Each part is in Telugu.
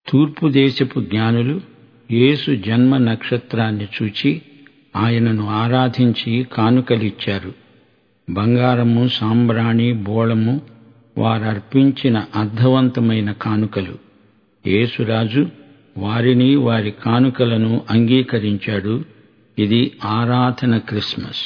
తూర్పు దేశపు జ్ఞానులు యేసు జన్మ నక్షత్రాన్ని చూచి ఆయనను ఆరాధించి కానుకలిచ్చారు బంగారము సాంబ్రాణి బోళము వారర్పించిన అర్థవంతమైన కానుకలు యేసురాజు వారిని వారి కానుకలను అంగీకరించాడు ఇది ఆరాధన క్రిస్మస్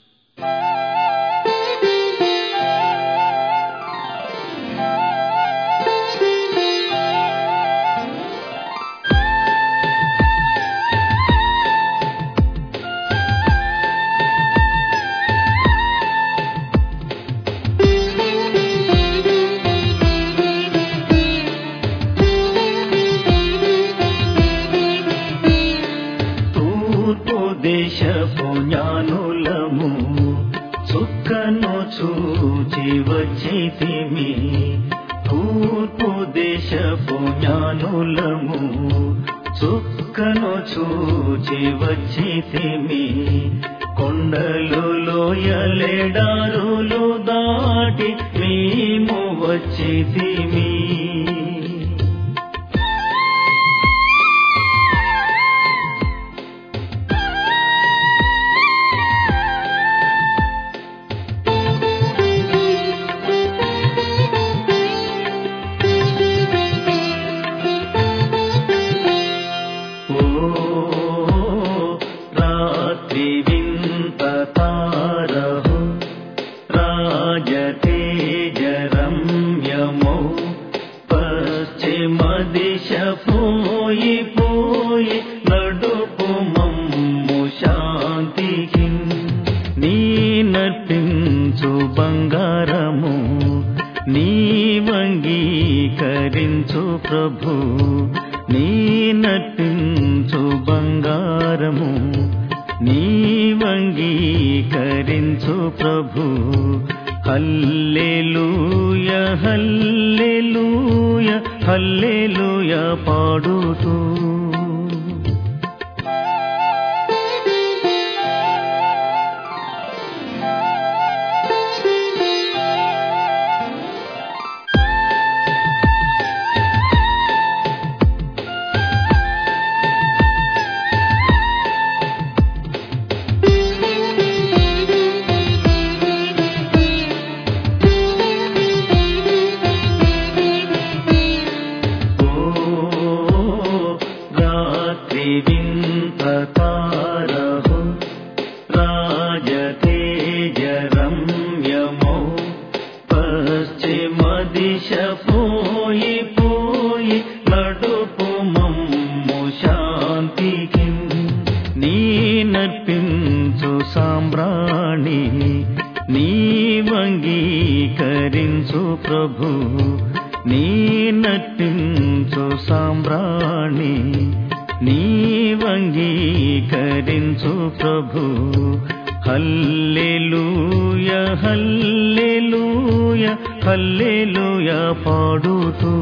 తూర్పు దేశపు జ్ఞానులము చుక్కను చూచి వచ్చితిమి తూర్పు దేశపు జ్ఞానులము చుక్కను చూచి వచ్చితిమి కొండలు లోయలెడారులు దాటి మేము వచ్చితిమి ఓ రాత్రి వింత తారహు రాజతేజరమ్యమో పశ్చిమ దిశ పోయి పోయి నడుపు మమ్ము శాంతికి నీ నర్పించు బంగారము నీ వంగీకరించు ప్రభు నీ నర్పించు బంగారము నీ వంగీకరించు ప్రభు హల్లెలూయ హల్లెలూయ హల్లెలూయ పాడుతూ ఓ రాత్రి వింత తారహు రాజతేజరమ్యమో పశ్చిమ దిశ పోయి పోయి నడుపు మమ్ము శాంతికి నీ నర్పించు సాంబ్రాణి నీ వంగీకరించు ప్రభు నీ నర్పించు సాంబ్రాణి నీ వంగీకరించు ప్రభు హల్లెలూయ హల్లెలూయ హల్లెలూయ పాడుతూ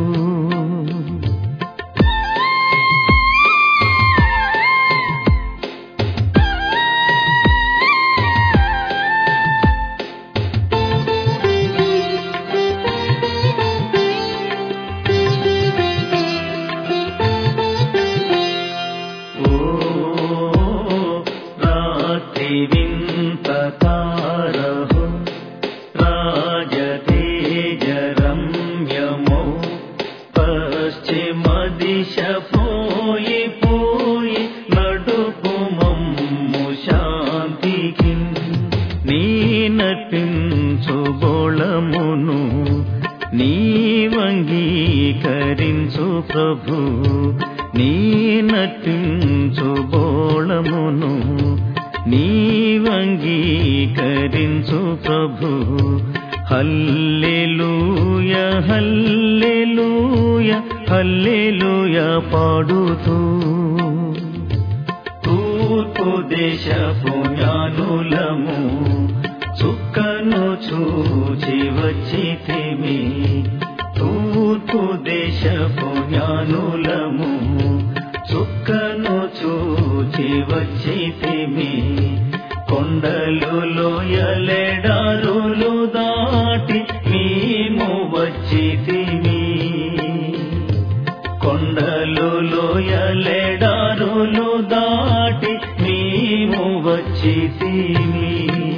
ఓ రాత్రి వింత తారహు రాజతేజరమ్యమో పశ్చిమ దిశ పోయి పోయి నడుపు మమ్ము శాంతికి నీ నర్పించు బోళమును నీ వంగీకరించు ప్రభు నీ నర్పించు బోళమును నీ వంగీకరించు ప్రభు హల్లెలూయ హల్లెలూయ హల్లెలూయ పాడుతూ తూర్పు దేశపు జ్ఞానులము చుక్కను చూచి వచ్చితిమి తూర్పు దేశపు జ్ఞానులము చుక్కను చూచి వచ్చితిమి కొండలు లోయలెడారులు దాటి మేము వచ్చితిమి కొండలు కొండలు లోయలెడారులు దాటి మేము వచ్చితిమి